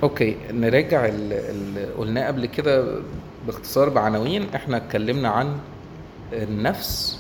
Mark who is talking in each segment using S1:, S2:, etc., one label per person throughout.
S1: اوكي نراجع اللي قلناه قبل كده باختصار بعناوين احنا اتكلمنا عن النفس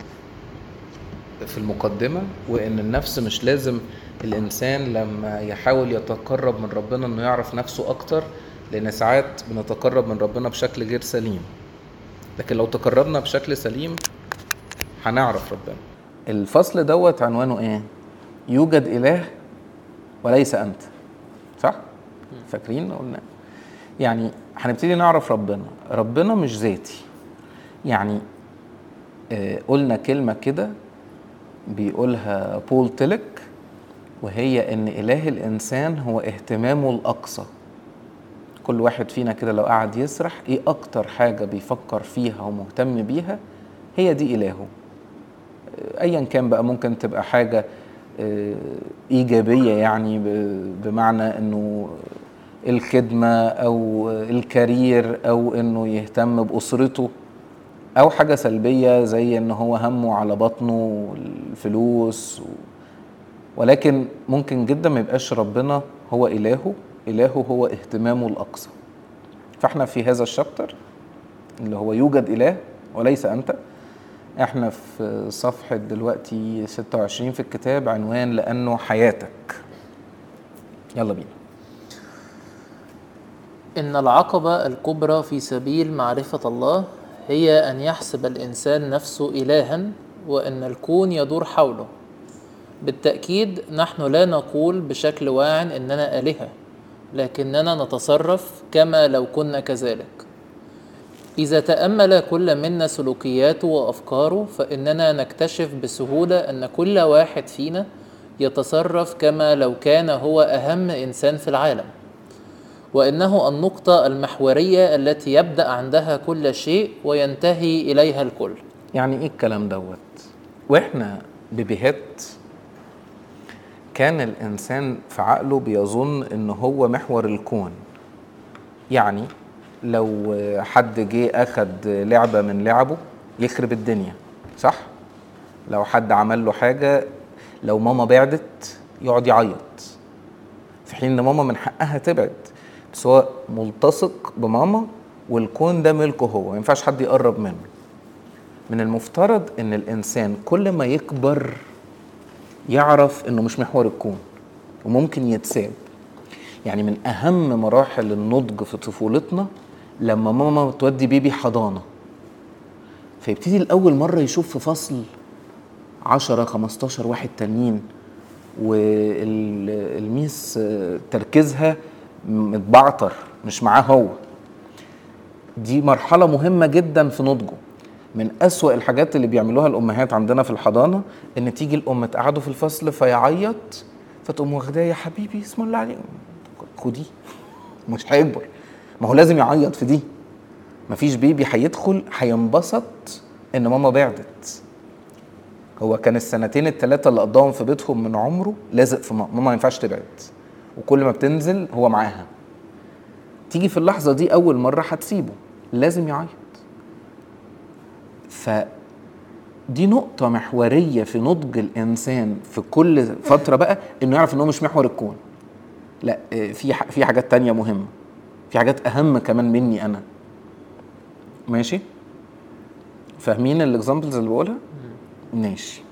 S1: في المقدمة وان النفس مش لازم الانسان لما يحاول يتقرب من ربنا انه يعرف نفسه اكتر لان ساعات بنتقرب من ربنا بشكل غير سليم لكن لو تقربنا بشكل سليم هنعرف ربنا الفصل دوت عنوانه ايه يوجد اله وليس انت صح فاكرين قلنا يعني هنبتدي نعرف ربنا ربنا مش ذاتي يعني آه، قلنا كلمة كده بيقولها بول تيلك وهي ان اله الانسان هو اهتمامه الاقصى كل واحد فينا كده لو قعد يسرح ايه اكتر حاجة بيفكر فيها ومهتم بيها هي دي الهه آه، ايا كان بقى ممكن تبقى حاجة آه، ايجابية يعني ب- بمعنى انه الخدمة او الكارير او انه يهتم باسرته او حاجة سلبية زي ان هو همه على بطنه والفلوس و... ولكن ممكن جدا ما يبقاش ربنا هو الهه الهه هو اهتمامه الاقصى فاحنا في هذا الشابتر اللي هو يوجد اله وليس انت احنا في صفحة دلوقتي 26 في الكتاب عنوان لانه حياتك يلا بينا
S2: إن العقبة الكبرى في سبيل معرفة الله هي أن يحسب الإنسان نفسه إلها وأن الكون يدور حوله بالتأكيد نحن لا نقول بشكل واع إننا آلهة لكننا نتصرف كما لو كنا كذلك إذا تأمل كل منا سلوكياته وأفكاره فإننا نكتشف بسهولة أن كل واحد فينا يتصرف كما لو كان هو أهم إنسان في العالم وإنه النقطة المحورية التي يبدأ عندها كل شيء وينتهي إليها الكل
S1: يعني ايه الكلام دوت واحنا بيبيهات كان الانسان في عقله بيظن ان هو محور الكون يعني لو حد جه اخد لعبه من لعبه يخرب الدنيا صح لو حد عمل له حاجه لو ماما بعدت يقعد يعيط في حين ان ماما من حقها تبعد بس هو ملتصق بماما والكون ده ملكه هو ما ينفعش حد يقرب منه من المفترض ان الانسان كل ما يكبر يعرف انه مش محور الكون وممكن يتساب يعني من اهم مراحل النضج في طفولتنا لما ماما تودي بيبي حضانه فيبتدي لاول مره يشوف في فصل 10 15 واحد تانيين والميس تركيزها متبعتر مش معاه هو دي مرحلة مهمة جدا في نضجه من أسوأ الحاجات اللي بيعملوها الأمهات عندنا في الحضانة إن تيجي الأم تقعده في الفصل فيعيط فتقوم واخداه يا حبيبي اسم الله عليك خديه مش هيكبر ما هو لازم يعيط في دي مفيش بيبي هيدخل هينبسط إن ماما بعدت هو كان السنتين الثلاثة اللي قضاهم في بيتهم من عمره لازق في ماما ماما ما ينفعش تبعد وكل ما بتنزل هو معاها تيجي في اللحظة دي أول مرة هتسيبه لازم يعيط ف دي نقطة محورية في نضج الإنسان في كل فترة بقى إنه يعرف إنه مش محور الكون لا آه، في ح- في حاجات تانية مهمة في حاجات أهم كمان مني أنا ماشي فاهمين الاكزامبلز اللي بقولها ماشي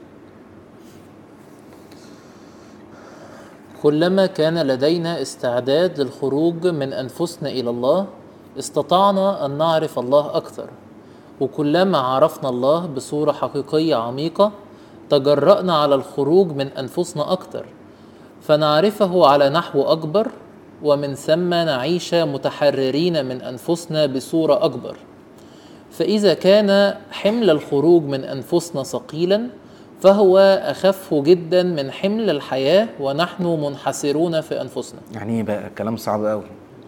S2: كلما كان لدينا استعداد للخروج من أنفسنا إلى الله استطعنا أن نعرف الله أكثر وكلما عرفنا الله بصورة حقيقية عميقة تجرأنا على الخروج من أنفسنا أكثر فنعرفه على نحو أكبر ومن ثم نعيش متحررين من أنفسنا بصورة أكبر فإذا كان حمل الخروج من أنفسنا ثقيلا فهو أخف جدا من حمل الحياة ونحن منحسرون في أنفسنا
S1: يعني ايه بقى كلام صعب قوي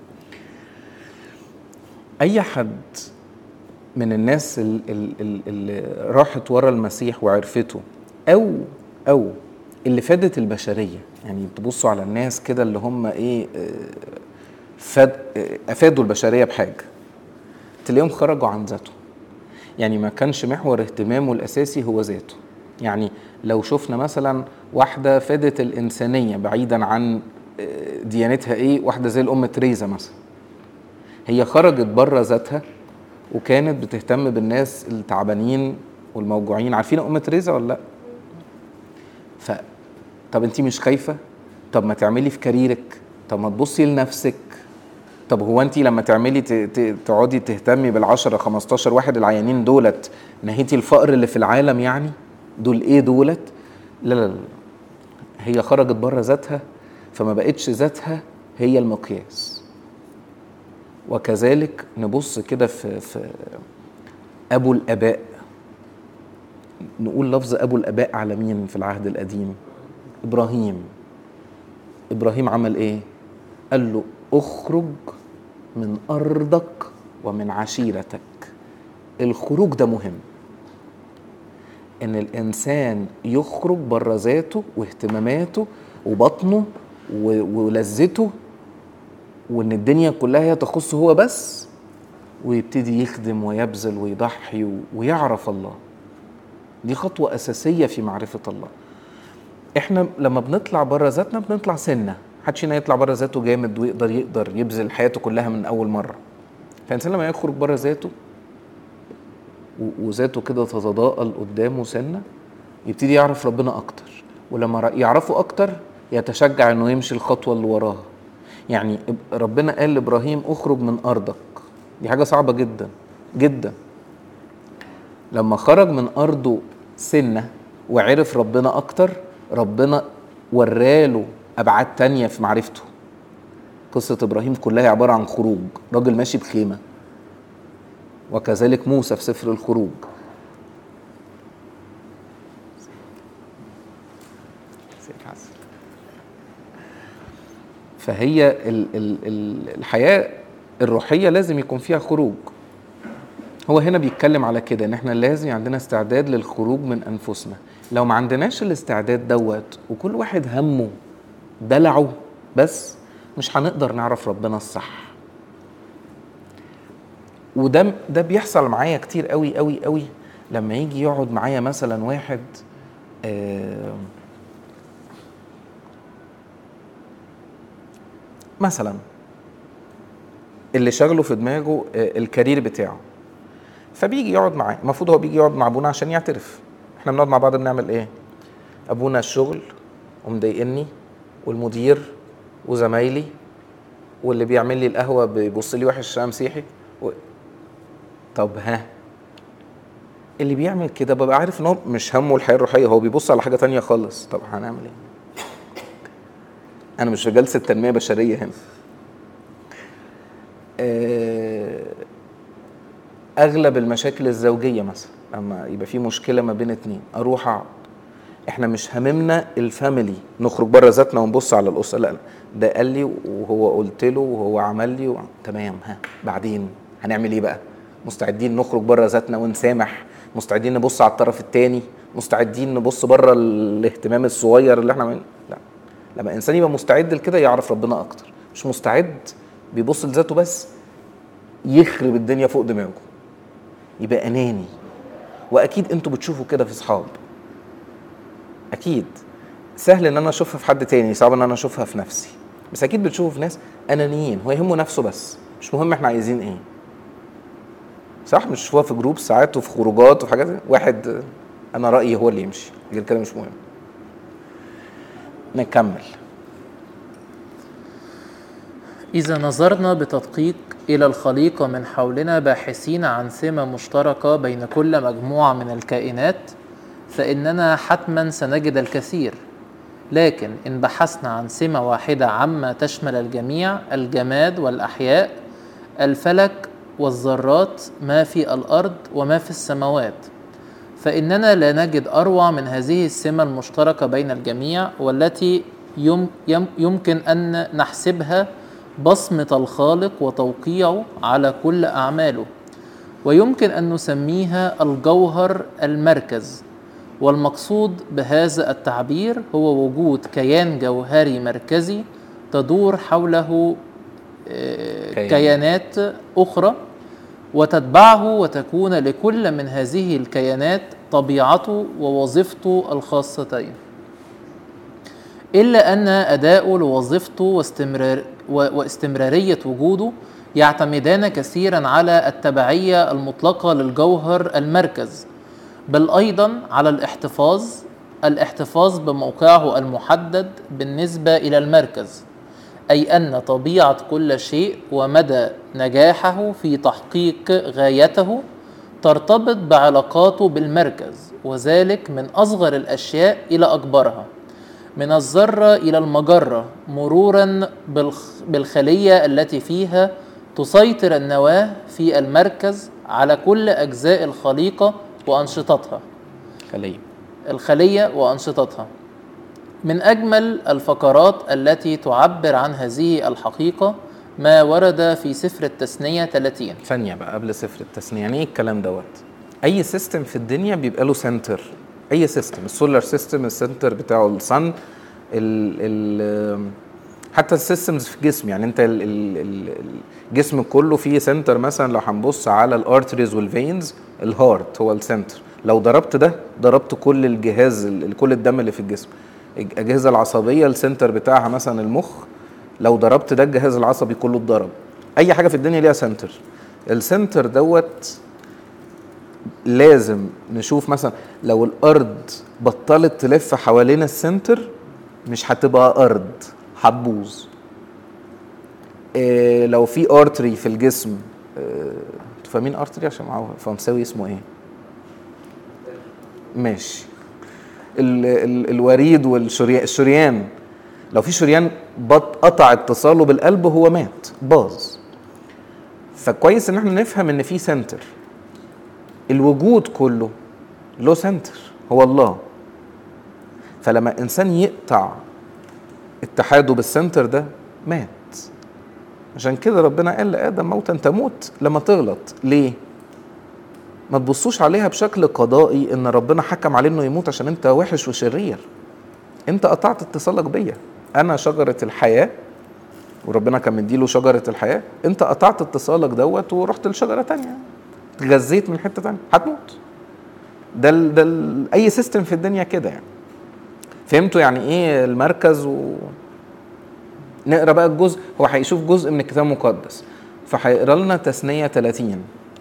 S1: اي حد من الناس ال- ال- ال- اللي راحت ورا المسيح وعرفته او او اللي فادت البشريه يعني تبصوا على الناس كده اللي هم ايه آه، فاد آه، افادوا البشريه بحاجه تلاقيهم خرجوا عن ذاتهم يعني ما كانش محور اهتمامه الاساسي هو ذاته يعني لو شفنا مثلا واحده فادت الانسانيه بعيدا عن آه، ديانتها ايه واحده زي الام تريزا مثلا هي خرجت بره ذاتها وكانت بتهتم بالناس التعبانين والموجوعين عارفين ام تريزا ولا لا ف طب انت مش خايفه طب ما تعملي في كاريرك طب ما تبصي لنفسك طب هو انت لما تعملي ت- ت- تقعدي تهتمي بالعشرة 15 واحد العيانين دولت نهيتي الفقر اللي في العالم يعني دول ايه دولت لا لا لا هي خرجت بره ذاتها فما بقتش ذاتها هي المقياس وكذلك نبص كده في في ابو الاباء نقول لفظ ابو الاباء على مين في العهد القديم ابراهيم ابراهيم عمل ايه قال له اخرج من ارضك ومن عشيرتك الخروج ده مهم ان الانسان يخرج بره ذاته واهتماماته وبطنه و- ولذته وان الدنيا كلها هي تخصه هو بس ويبتدي يخدم ويبذل ويضحي و- ويعرف الله دي خطوة أساسية في معرفة الله احنا لما بنطلع بره ذاتنا بنطلع سنة محدش فينا يطلع بره ذاته جامد ويقدر يقدر يبذل حياته كلها من أول مرة فالإنسان لما يخرج بره ذاته و- وذاته كده تتضاءل قدامه سنة يبتدي يعرف ربنا أكتر ولما ر- يعرفه أكتر يتشجع إنه يمشي الخطوة اللي وراها يعني إب- ربنا قال لإبراهيم اخرج من أرضك دي حاجة صعبة جدا جدا لما خرج من أرضه سنة وعرف ربنا أكتر ربنا وراله أبعاد تانية في معرفته قصة إبراهيم كلها عبارة عن خروج راجل ماشي بخيمة وكذلك موسى في سفر الخروج فهي ال ال ال الحياة الروحية لازم يكون فيها خروج هو هنا بيتكلم على كده ان احنا لازم عندنا استعداد للخروج من انفسنا لو ما عندناش الاستعداد دوت وكل واحد همه دلعه بس مش هنقدر نعرف ربنا الصح وده ده بيحصل معايا كتير قوي قوي قوي لما يجي يقعد معايا مثلا واحد آه مثلا اللي شغله في دماغه آه، الكارير بتاعه فبيجي يقعد معاه المفروض هو بيجي يقعد مع ابونا عشان يعترف احنا بنقعد مع بعض بنعمل ايه ابونا الشغل ومضايقني والمدير وزمايلي واللي بيعمل لي القهوه بيبص لي وحش عشان مسيحي و... طب ها اللي بيعمل كده ببقى عارف ان هو مش همه الحياه الروحيه هو بيبص على حاجه تانية خالص طب هنعمل ايه انا مش في جلسه تنميه بشريه هنا آه، اغلب المشاكل الزوجيه مثلا لما يبقى في مشكله ما بين اتنين اروح اقعد احنا مش هاممنا الفاميلي نخرج بره ذاتنا ونبص على الاسره لا لا ده قال لي وهو قلت له وهو عمل لي و... تمام ها بعدين هنعمل ايه بقى مستعدين نخرج بره ذاتنا ونسامح مستعدين نبص على الطرف التاني مستعدين نبص بره الاهتمام الصغير اللي احنا عملناه لا لما الانسان يبقى مستعد لكده يعرف ربنا اكتر مش مستعد بيبص لذاته بس يخرب الدنيا فوق دماغه يبقى اناني واكيد انتوا بتشوفوا كده في اصحاب اكيد سهل ان انا اشوفها في حد تاني صعب ان انا اشوفها في نفسي بس اكيد بتشوفوا في ناس انانيين هو يهمه نفسه بس مش مهم احنا عايزين ايه صح مش تشوفوها في جروب ساعات وفي خروجات وفي حاجات زي- واحد انا رايي هو اللي يمشي غير كده مش مهم نكمل
S2: إذا نظرنا بتدقيق إلى الخليقة من حولنا باحثين عن سمة مشتركة بين كل مجموعة من الكائنات فإننا حتما سنجد الكثير لكن إن بحثنا عن سمة واحدة عما تشمل الجميع الجماد والأحياء الفلك والذرات ما في الأرض وما في السماوات فإننا لا نجد أروع من هذه السمة المشتركة بين الجميع والتي يم يم يمكن أن نحسبها بصمة الخالق وتوقيعه على كل أعماله ويمكن أن نسميها الجوهر المركز والمقصود بهذا التعبير هو وجود كيان جوهري مركزي تدور حوله آه،
S1: كيان.
S2: كيانات أخرى وتتبعه وتكون لكل من هذه الكيانات طبيعته ووظيفته الخاصتين إلا أن أداؤه لوظيفته واستمرار و- واستمرارية وجوده يعتمدان كثيرا على التبعية المطلقة للجوهر المركز بل أيضا على الاحتفاظ الاحتفاظ بموقعه المحدد بالنسبة إلى المركز أي أن طبيعة كل شيء ومدى نجاحه في تحقيق غايته ترتبط بعلاقاته بالمركز وذلك من أصغر الأشياء إلى أكبرها من الذرة إلى المجرة مرورا بالخ- بالخلية التي فيها تسيطر النواة في المركز على كل أجزاء الخليقة وأنشطتها
S1: خليه
S2: الخلية وأنشطتها من أجمل الفقرات التي تعبر عن هذه الحقيقة ما ورد في سفر التثنية 30
S1: ثانية بقى قبل صفر التثنية يعني ايه الكلام دوت؟ أي سيستم في الدنيا بيبقى له سنتر أي سيستم السولار سيستم السنتر بتاعه الصن ال ال حتى السيستمز في الجسم يعني انت ال ال ال الجسم كله فيه سنتر مثلا لو هنبص على الارتريز والفينز الهارت هو السنتر لو ضربت ده ضربت كل الجهاز ال- كل الدم اللي في الجسم الاجهزه العصبيه السنتر بتاعها مثلا المخ لو ضربت ده الجهاز العصبي كله اتضرب اي حاجه في الدنيا ليها سنتر السنتر دوت لازم نشوف مثلا لو الارض بطلت تلف حوالين السنتر مش هتبقى ارض هتبوظ إيه لو في ارتري في الجسم إيه، انتوا فاهمين ارتري عشان معاه فرنساوي اسمه ايه ماشي ال ال الوريد والشريان الشريان لو في شريان بط قطع اتصاله بالقلب هو مات باظ فكويس ان احنا نفهم ان في سنتر الوجود كله له سنتر هو الله فلما انسان يقطع اتحاده بالسنتر ده مات عشان كده ربنا قال لادم موتا تموت لما تغلط ليه ما تبصوش عليها بشكل قضائي ان ربنا حكم عليه انه يموت عشان انت وحش وشرير انت قطعت اتصالك بيا انا شجره الحياه وربنا كان مديله شجره الحياه انت قطعت اتصالك دوت ورحت لشجره تانية اتغذيت من حته تانية هتموت ده ال ده ال اي سيستم في الدنيا كده يعني فهمتوا يعني ايه المركز و نقرا بقى الجزء هو هيشوف جزء من الكتاب المقدس فهيقرا لنا تثنيه 30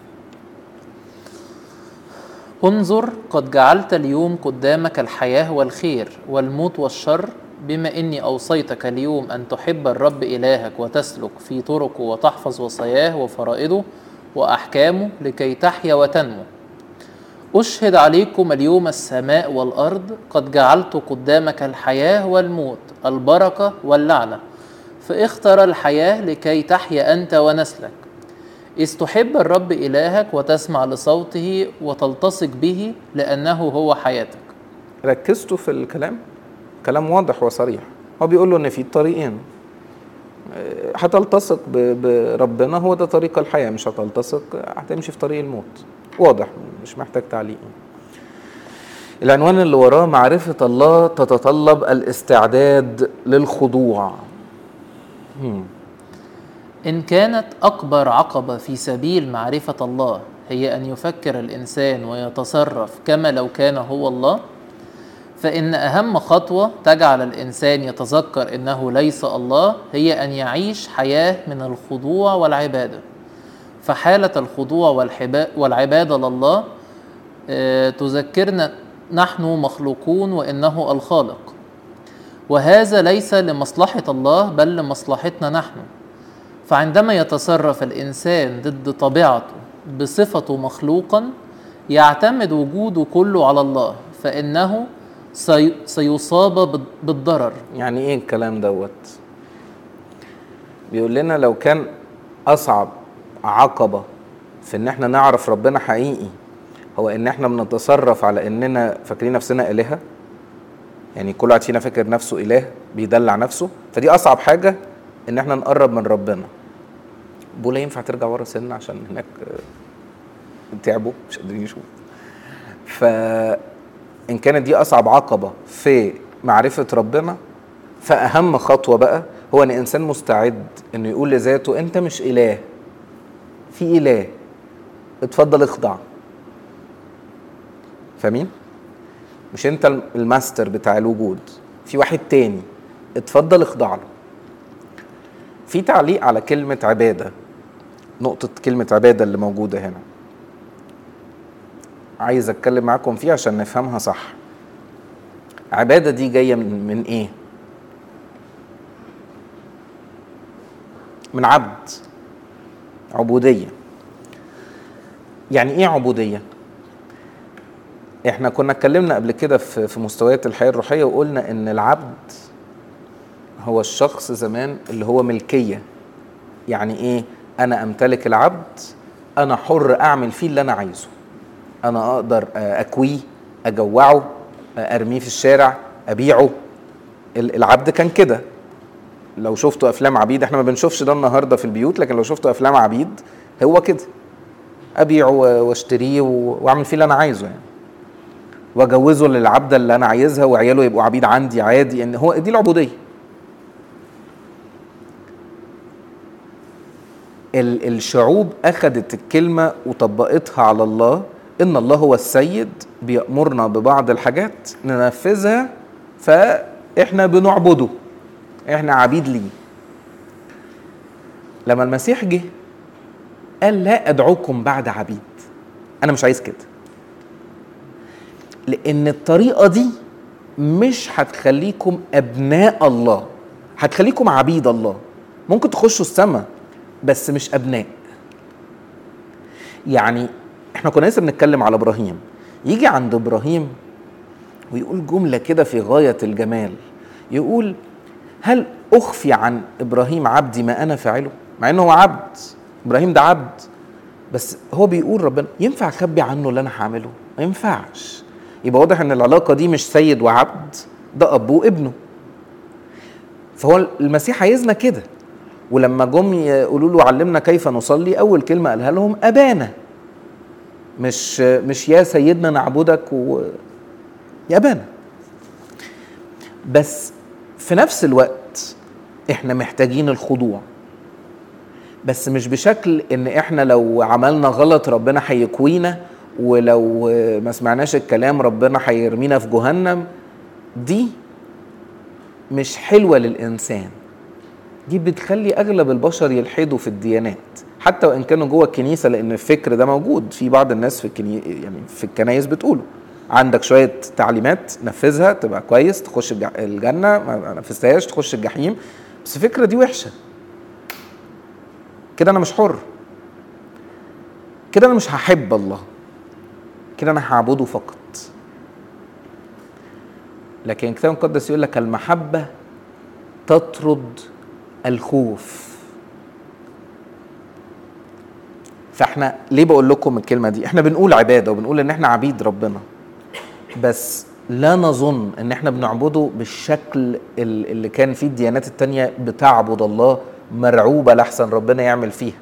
S2: انظر قد جعلت اليوم قدامك الحياة والخير والموت والشر بما إني أوصيتك اليوم أن تحب الرب إلهك وتسلك في طرقه وتحفظ وصاياه وفرائضه وأحكامه لكي تحيا وتنمو أشهد عليكم اليوم السماء والأرض قد جعلت قدامك الحياة والموت البركة واللعنة فاختر الحياة لكي تحيا أنت ونسلك إذ تحب الرب إلهك وتسمع لصوته وتلتصق به لأنه هو حياتك
S1: ركزتوا في الكلام كلام واضح وصريح هو بيقول له ان في طريقين آه، هتلتصق ب- بربنا هو ده طريق الحياه مش هتلتصق هتمشي في طريق الموت واضح مش محتاج تعليق العنوان اللي وراه معرفة الله تتطلب الاستعداد للخضوع هم.
S2: إن كانت أكبر عقبة في سبيل معرفة الله هي أن يفكر الإنسان ويتصرف كما لو كان هو الله فإن أهم خطوة تجعل الإنسان يتذكر إنه ليس الله هي أن يعيش حياة من الخضوع والعبادة فحالة الخضوع والحبا- والعبادة لله آه، تذكرنا نحن مخلوقون وإنه الخالق وهذا ليس لمصلحة الله بل لمصلحتنا نحن فعندما يتصرف الإنسان ضد طبيعته بصفته مخلوقا يعتمد وجوده كله على الله فإنه سي- سيصاب بال- بالضرر
S1: يعني ايه الكلام دوت بيقول لنا لو كان اصعب عقبه في ان احنا نعرف ربنا حقيقي هو ان احنا بنتصرف على اننا فاكرين نفسنا الهه يعني كل واحد فينا فاكر نفسه اله بيدلع نفسه فدي اصعب حاجه ان احنا نقرب من ربنا بولا ينفع ترجع ورا سنه عشان هناك آه، تعبوا مش قادرين يشوفوا فإن كانت دي أصعب عقبة في معرفة ربنا فأهم خطوة بقى هو إن إنسان مستعد إنه يقول لذاته أنت مش إله في إله اتفضل اخضع فاهمين؟ مش أنت الماستر بتاع الوجود في واحد تاني اتفضل اخضع له في تعليق على كلمة عبادة نقطة كلمة عبادة اللي موجودة هنا عايز اتكلم معاكم فيها عشان نفهمها صح عبادة دي جاية من, من ايه من عبد عبودية يعني ايه عبودية احنا كنا اتكلمنا قبل كده في في مستويات الحياة الروحية وقلنا ان العبد هو الشخص زمان اللي هو ملكية يعني ايه انا امتلك العبد انا حر اعمل فيه اللي انا عايزه انا اقدر اكويه اجوعه ارميه في الشارع ابيعه العبد كان كده لو شفتوا افلام عبيد احنا ما بنشوفش ده النهارده في البيوت لكن لو شفتوا افلام عبيد هو كده ابيعه واشتريه واعمل فيه اللي انا عايزه يعني واجوزه للعبده اللي انا عايزها وعياله يبقوا عبيد عندي عادي يعني هو دي العبوديه الشعوب اخذت الكلمه وطبقتها على الله ان الله هو السيد بيامرنا ببعض الحاجات ننفذها فاحنا بنعبده احنا عبيد ليه لما المسيح جه قال لا ادعوكم بعد عبيد انا مش عايز كده لان الطريقه دي مش هتخليكم ابناء الله هتخليكم عبيد الله ممكن تخشوا السماء بس مش ابناء يعني احنا كنا لسه بنتكلم على ابراهيم يجي عند ابراهيم ويقول جمله كده في غايه الجمال يقول هل اخفي عن ابراهيم عبدي ما انا فاعله مع انه هو عبد ابراهيم ده عبد بس هو بيقول ربنا ينفع اخبي عنه اللي انا هعمله ما ينفعش يبقى واضح ان العلاقه دي مش سيد وعبد ده اب وابنه فهو المسيح عايزنا كده ولما جم يقولوا له علمنا كيف نصلي اول كلمه قالها لهم ابانا مش مش يا سيدنا نعبدك و يا ابانا بس في نفس الوقت احنا محتاجين الخضوع بس مش بشكل ان احنا لو عملنا غلط ربنا هيكوينا ولو ما سمعناش الكلام ربنا هيرمينا في جهنم دي مش حلوه للانسان دي بتخلي اغلب البشر يلحدوا في الديانات حتى وان كانوا جوه الكنيسه لان الفكر ده موجود في بعض الناس في الكني... يعني في الكنايس بتقوله عندك شويه تعليمات نفذها تبقى كويس تخش الجنه ما نفذتهاش تخش الجحيم بس الفكره دي وحشه كده انا مش حر كده انا مش هحب الله كده انا هعبده فقط لكن الكتاب المقدس يقول لك المحبه تطرد الخوف فاحنا ليه بقول لكم الكلمه دي احنا بنقول عباده وبنقول ان احنا عبيد ربنا بس لا نظن ان احنا بنعبده بالشكل اللي كان فيه الديانات التانية بتعبد الله مرعوبة لحسن ربنا يعمل فيها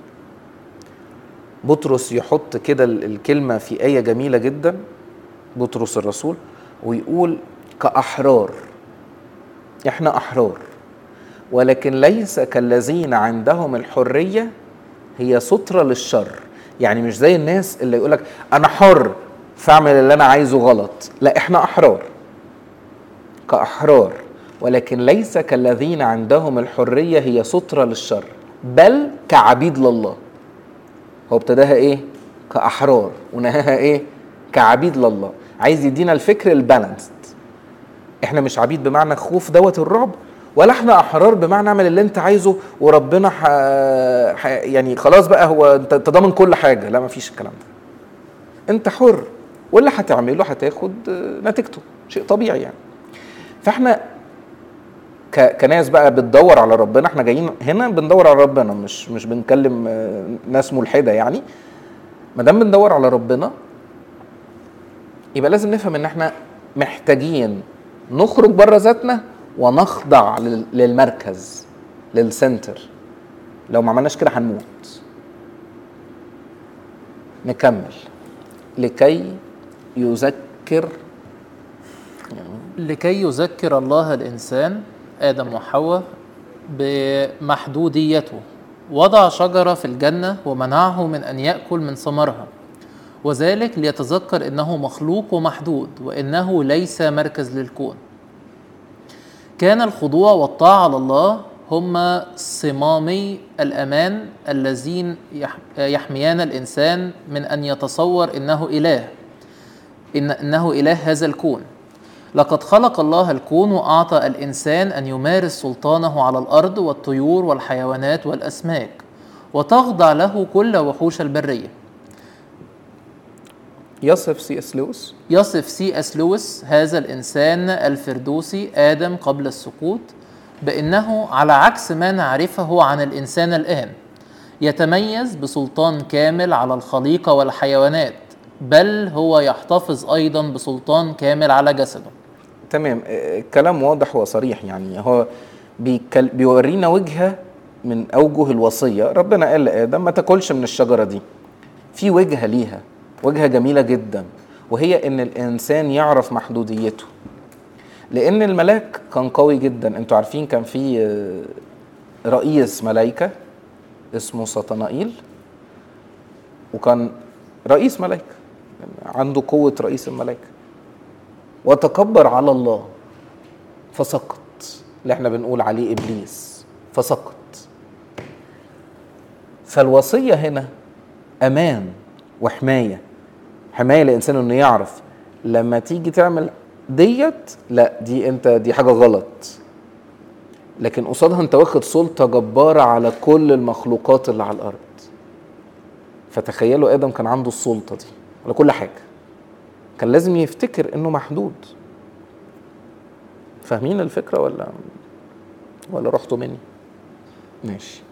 S1: بطرس يحط كده الكلمة في آية جميلة جدا بطرس الرسول ويقول كأحرار احنا أحرار ولكن ليس كالذين عندهم الحرية هي سترة للشر يعني مش زي الناس اللي يقولك أنا حر فاعمل اللي أنا عايزه غلط لا احنا أحرار كأحرار ولكن ليس كالذين عندهم الحرية هي سترة للشر بل كعبيد لله هو ابتداها ايه كأحرار ونهاها ايه كعبيد لله عايز يدينا الفكر البالانسد احنا مش عبيد بمعنى خوف دوت الرعب ولا احنا احرار بمعنى اعمل اللي انت عايزه وربنا ح... ح... يعني خلاص بقى هو انت ضامن كل حاجه لا ما فيش الكلام ده انت حر واللي هتعمله هتاخد نتيجته شيء طبيعي يعني فاحنا ك... كناس بقى بتدور على ربنا احنا جايين هنا بندور على ربنا مش مش بنكلم ناس ملحده يعني ما دام بندور على ربنا يبقى لازم نفهم ان احنا محتاجين نخرج بره ذاتنا ونخضع للمركز للسنتر لو ما عملناش كده هنموت نكمل لكي يذكر
S2: لكي يذكر الله الإنسان آدم وحواء بمحدوديته وضع شجرة في الجنة ومنعه من أن يأكل من ثمرها وذلك ليتذكر أنه مخلوق ومحدود وأنه ليس مركز للكون كان الخضوع والطاعة لله هما صمامي الأمان اللذين يح- يحميان الإنسان من أن يتصور إنه إله إن إنه إله هذا الكون لقد خلق الله الكون وأعطى الإنسان أن يمارس سلطانه على الأرض والطيور والحيوانات والأسماك وتخضع له كل وحوش البرية
S1: يصف سي اس لويس
S2: يصف سي اس لويس هذا الانسان الفردوسي ادم قبل السقوط بانه على عكس ما نعرفه عن الانسان الان يتميز بسلطان كامل على الخليقه والحيوانات بل هو يحتفظ ايضا بسلطان كامل على جسده
S1: تمام آه، الكلام واضح وصريح يعني هو بيكل... بيورينا وجهه من اوجه الوصيه ربنا قال لادم ما تاكلش من الشجره دي في وجهه ليها وجهه جميله جدا وهي ان الانسان يعرف محدوديته لان الملاك كان قوي جدا انتوا عارفين كان في آه، رئيس ملائكه اسمه سطنائيل وكان رئيس ملائكه عنده قوه رئيس الملائكه وتكبر على الله فسقط اللي احنا بنقول عليه ابليس فسقط فالوصيه هنا امان وحمايه حمايه للانسان انه يعرف لما تيجي تعمل ديت لا دي انت دي حاجه غلط لكن قصادها انت واخد سلطه جباره على كل المخلوقات اللي على الارض فتخيلوا ادم كان عنده السلطه دي على كل حاجه كان لازم يفتكر انه محدود فاهمين الفكره ولا ولا رحتوا مني ماشي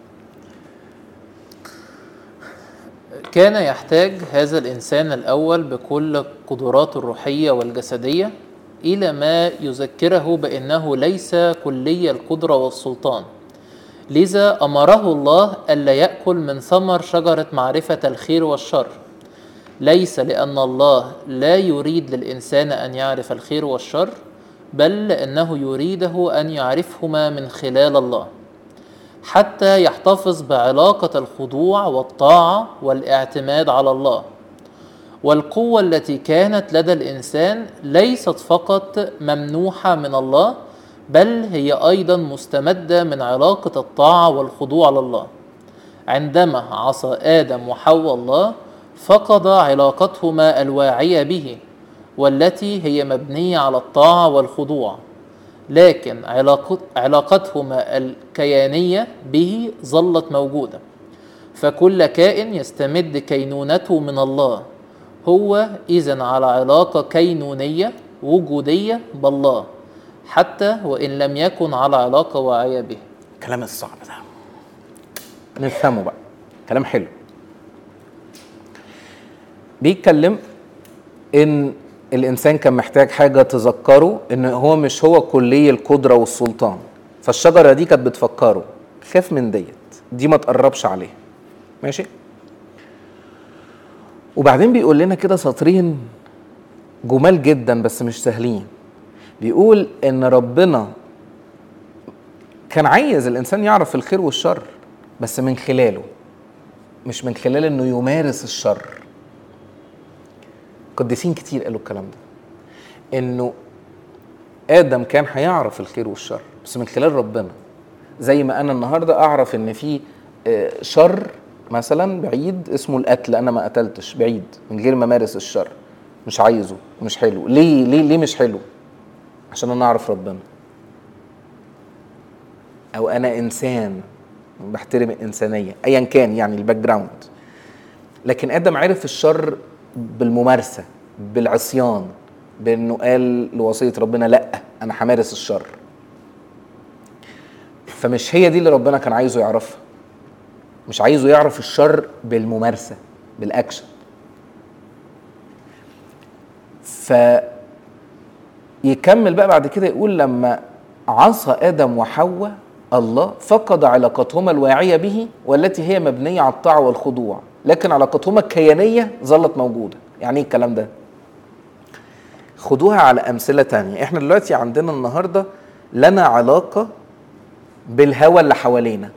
S2: كان يحتاج هذا الانسان الاول بكل قدراته الروحيه والجسديه الى ما يذكره بانه ليس كلي القدره والسلطان لذا امره الله الا ياكل من ثمر شجره معرفه الخير والشر ليس لان الله لا يريد للانسان ان يعرف الخير والشر بل لانه يريده ان يعرفهما من خلال الله حتى يحتفظ بعلاقة الخضوع والطاعة والاعتماد على الله. والقوة التي كانت لدى الإنسان ليست فقط ممنوحة من الله بل هي أيضا مستمدة من علاقة الطاعة والخضوع لله. عندما عصى آدم وحواء الله فقد علاقتهما الواعية به والتي هي مبنية على الطاعة والخضوع. لكن علاقت علاقتهما الكيانية به ظلت موجودة فكل كائن يستمد كينونته من الله هو إذن على علاقة كينونية وجودية بالله حتى وإن لم يكن على علاقة واعية به
S1: الكلام الصعب ده نفهمه بقى كلام حلو بيتكلم ان الانسان كان محتاج حاجه تذكره ان هو مش هو كلي القدره والسلطان فالشجره دي كانت بتفكره خاف من ديت دي ما تقربش عليها ماشي وبعدين بيقول لنا كده سطرين جمال جدا بس مش سهلين بيقول ان ربنا كان عايز الانسان يعرف الخير والشر بس من خلاله مش من خلال انه يمارس الشر قديسين كتير قالوا الكلام ده انه ادم كان هيعرف الخير والشر بس من خلال ربنا زي ما انا النهارده اعرف ان في آه، شر مثلا بعيد اسمه القتل انا ما قتلتش بعيد من غير ما امارس الشر مش عايزه مش حلو ليه ليه ليه مش حلو عشان انا اعرف ربنا او انا انسان بحترم الانسانيه ايا كان يعني الباك جراوند لكن ادم عرف الشر بالممارسه بالعصيان بانه قال لوصيه ربنا لا انا همارس الشر فمش هي دي اللي ربنا كان عايزه يعرفها مش عايزه يعرف الشر بالممارسه بالاكشن ف يكمل بقى بعد كده يقول لما عصى ادم وحواء الله فقد علاقتهما الواعيه به والتي هي مبنيه على الطاعه والخضوع لكن علاقتهما الكيانيه ظلت موجوده يعني ايه الكلام ده خدوها على امثله تانية احنا دلوقتي عندنا النهارده لنا علاقه بالهوى اللي حوالينا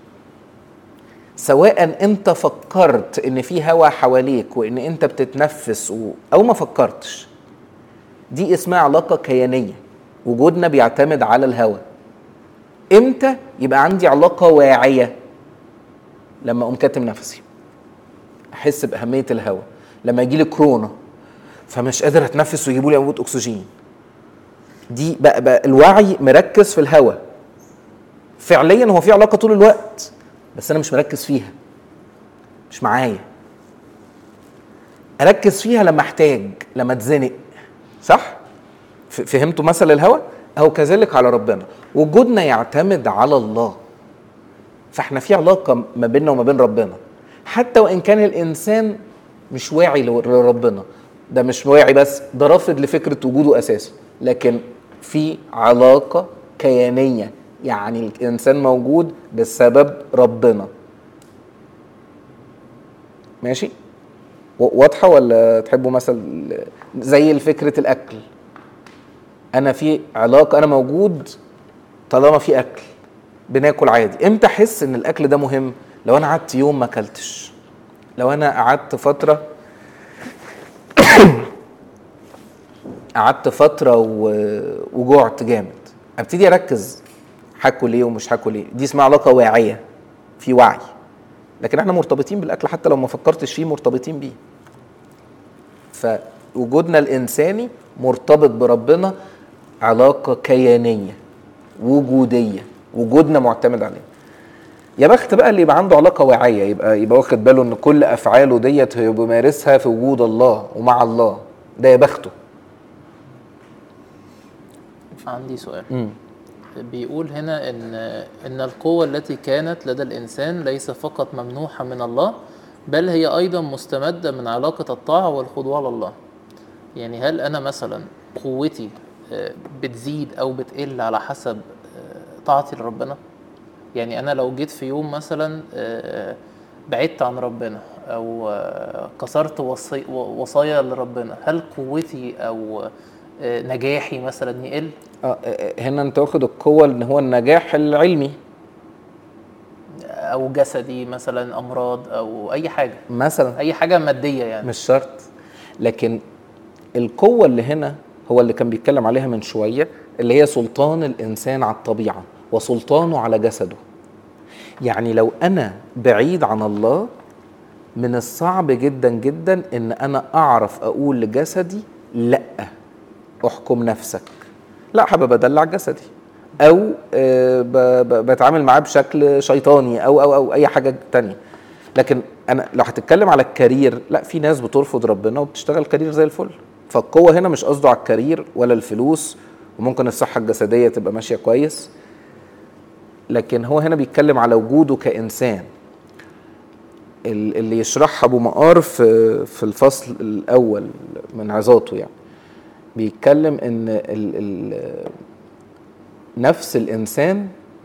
S1: سواء انت فكرت ان في هوا حواليك وان انت بتتنفس و... او ما فكرتش دي اسمها علاقه كيانيه وجودنا بيعتمد على الهوى امتى يبقى عندي علاقه واعيه لما اقوم كاتم نفسي احس باهميه الهواء لما يجي لي كورونا فمش قادر اتنفس ويجيبوا لي انبوبه اكسجين دي بقى, بقى الوعي مركز في الهواء فعليا هو في علاقه طول الوقت بس انا مش مركز فيها مش معايا اركز فيها لما احتاج لما اتزنق صح ف- فهمتوا مثل الهوى او كذلك على ربنا وجودنا يعتمد على الله فاحنا في علاقه ما بيننا وما بين ربنا حتى وان كان الانسان مش واعي لو- لربنا ده مش واعي بس ده رافض لفكره وجوده اساسي لكن في علاقه كيانيه يعني الانسان موجود بسبب ربنا ماشي و- واضحه ولا تحبوا مثل زي فكره الاكل انا في علاقه انا موجود طالما في اكل بناكل عادي امتى احس ان الاكل ده مهم لو انا قعدت يوم ما اكلتش لو انا قعدت فتره قعدت فتره و... وجوعت جامد ابتدي اركز هاكل ايه ومش هاكل ايه دي اسمها علاقه واعيه في وعي لكن احنا مرتبطين بالاكل حتى لو ما فكرتش فيه مرتبطين بيه فوجودنا الانساني مرتبط بربنا علاقه كيانيه وجوديه وجودنا معتمد عليه يا بخت بقى اللي يبقى عنده علاقه واعيه يبقى يبقى واخد باله ان كل افعاله ديت هو بيمارسها في وجود الله ومع الله ده يا بخته
S2: عندي سؤال
S1: مم.
S2: بيقول هنا ان ان القوة التي كانت لدى الانسان ليس فقط ممنوحة من الله بل هي ايضا مستمدة من علاقة الطاعة والخضوع لله يعني هل انا مثلا قوتي آه، بتزيد او بتقل على حسب آه، طاعتي لربنا يعني انا لو جيت في يوم مثلا آه، بعدت عن ربنا او آه، كسرت وصي وصايا لربنا هل قوتي او آه، نجاحي مثلا يقل
S1: آه، آه، هنا انت واخد القوه ان هو النجاح العلمي
S2: او جسدي مثلا امراض او اي حاجه
S1: مثلا
S2: اي حاجه ماديه يعني
S1: مش شرط لكن القوة اللي هنا هو اللي كان بيتكلم عليها من شوية اللي هي سلطان الإنسان على الطبيعة وسلطانه على جسده يعني لو أنا بعيد عن الله من الصعب جدا جدا إن أنا أعرف أقول لجسدي لأ احكم نفسك لا حابب أدلع جسدي أو آه، ب- ب- بتعامل معاه بشكل شيطاني أو أو أو أي حاجة تانية لكن انا لو هتتكلم على الكارير لا في ناس بترفض ربنا وبتشتغل كارير زي الفل فالقوه هنا مش قصده على الكارير ولا الفلوس وممكن الصحه الجسديه تبقى ماشيه كويس لكن هو هنا بيتكلم على وجوده كانسان ال- اللي يشرحها ابو مقار في في الفصل الاول من عظاته يعني بيتكلم ان ال ال نفس الانسان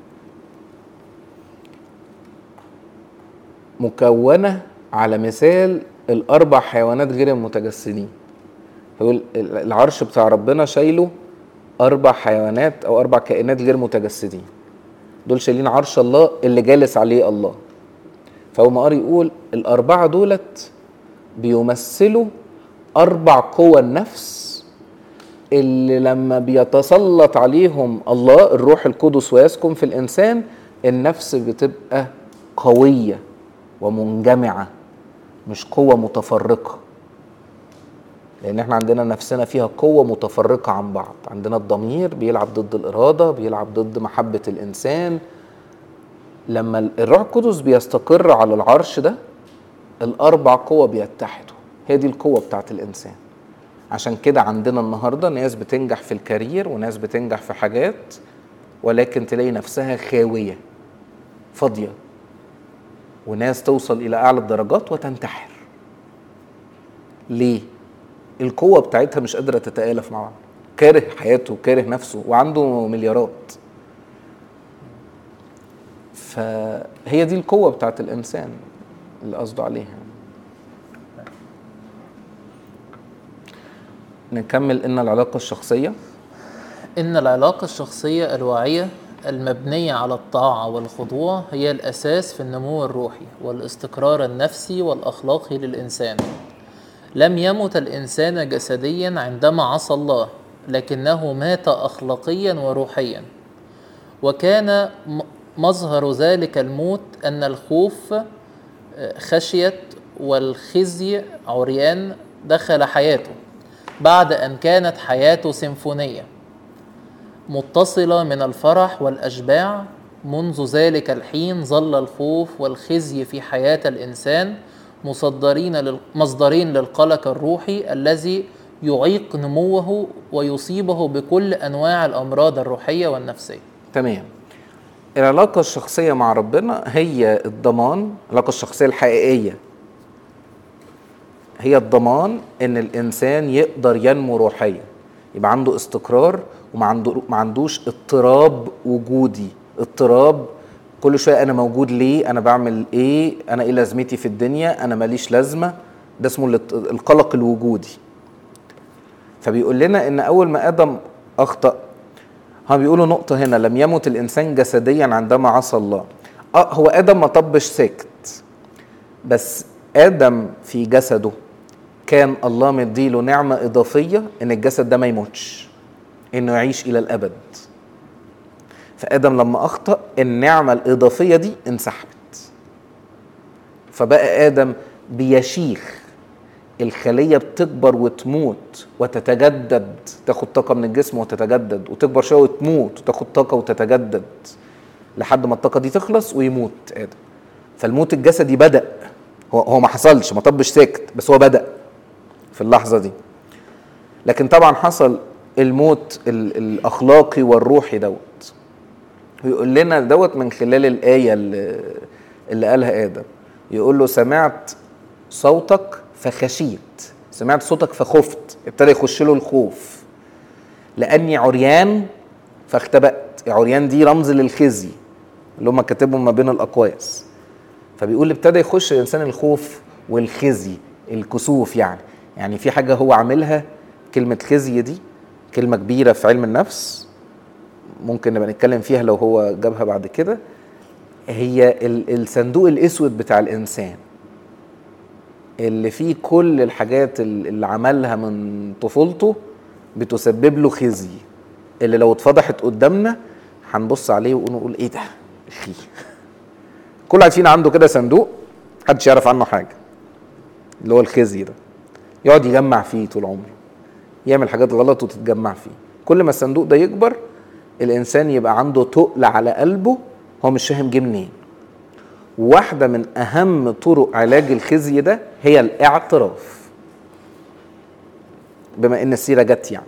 S1: مكونة على مثال الأربع حيوانات غير المتجسدين يقول ال- العرش بتاع ربنا شايله أربع حيوانات أو أربع كائنات غير متجسدين دول شايلين عرش الله اللي جالس عليه الله فهو مقار يقول الأربعة دولت بيمثلوا أربع قوى النفس اللي لما بيتسلط عليهم الله الروح القدس ويسكن في الإنسان النفس بتبقى قوية ومنجمعة مش قوة متفرقة لأن احنا عندنا نفسنا فيها قوة متفرقة عن بعض عندنا الضمير بيلعب ضد الإرادة بيلعب ضد محبة الإنسان لما ال- الروح القدس بيستقر على العرش ده الأربع قوة بيتحدوا هي دي القوة بتاعت الإنسان عشان كده عندنا النهاردة ناس بتنجح في الكارير وناس بتنجح في حاجات ولكن تلاقي نفسها خاوية فاضية وناس توصل الى اعلى الدرجات وتنتحر ليه القوه بتاعتها مش قادره تتالف مع بعض كاره حياته كاره نفسه وعنده مليارات فهي دي القوه بتاعت الانسان اللي قصده عليها نكمل ان العلاقه الشخصيه
S2: إن العلاقة الشخصية الواعية المبنية على الطاعة والخضوع هي الأساس في النمو الروحي والاستقرار النفسي والأخلاقي للإنسان لم يمت الإنسان جسديا عندما عصى الله لكنه مات اخلاقيا وروحيا وكان م- مظهر ذلك الموت ان الخوف آه، خشيه والخزي عريان دخل حياته بعد ان كانت حياته سيمفونيه متصله من الفرح والاشباع منذ ذلك الحين ظل الخوف والخزي في حياه الانسان مصدرين لل- مصدرين للقلق الروحي الذي يعيق نموه ويصيبه بكل انواع الامراض الروحيه والنفسيه
S1: تمام العلاقة الشخصية مع ربنا هي الضمان العلاقة الشخصية الحقيقية هي الضمان ان الانسان يقدر ينمو روحيا يبقى عنده استقرار وما عنده ما عندوش اضطراب وجودي اضطراب كل شويه انا موجود ليه انا بعمل ايه انا ايه لازمتي في الدنيا انا ماليش لازمه ده اسمه الاضط- القلق الوجودي فبيقول لنا ان اول ما ادم اخطا هم بيقولوا نقطة هنا لم يمت الإنسان جسديا عندما عصى الله اه هو آدم ما طبش سكت بس آدم في جسده كان الله مديله نعمة إضافية إن الجسد ده ما يموتش إنه يعيش إلى الأبد فآدم لما أخطأ النعمة الإضافية دي انسحبت فبقى آدم بيشيخ الخلية بتكبر وتموت وتتجدد تاخد طاقة من الجسم وتتجدد وتكبر شوية وتموت وتاخد طاقة وتتجدد لحد ما الطاقة دي تخلص ويموت آدم فالموت الجسدي بدأ هو هو ما حصلش ما طبش سكت بس هو بدأ في اللحظة دي لكن طبعا حصل الموت ال- الأخلاقي والروحي دوت ويقول لنا دوت من خلال الآية اللي, اللي قالها آدم يقول له سمعت صوتك فخشيت سمعت صوتك فخفت ابتدى يخش له الخوف لأني عريان فاختبأت عريان دي رمز للخزي اللي هم كاتبهم ما بين الأقواس فبيقول ابتدى يخش الإنسان الخوف والخزي الكسوف يعني يعني في حاجة هو عاملها كلمة خزي دي كلمة كبيرة في علم النفس ممكن نبقى نتكلم فيها لو هو جابها بعد كده هي ال- الصندوق الاسود بتاع الانسان اللي فيه كل الحاجات ال- اللي عملها من طفولته بتسبب له خزي اللي لو اتفضحت قدامنا هنبص عليه ونقول ايه ده اخي كل واحد فينا عنده كده صندوق محدش يعرف عنه حاجه اللي هو الخزي ده يقعد يجمع فيه طول عمره يعمل حاجات غلط وتتجمع فيه كل ما الصندوق ده يكبر الانسان يبقى عنده تقل على قلبه هو مش فاهم جه منين واحدة من أهم طرق علاج الخزي ده هي الاعتراف بما إن السيرة جت يعني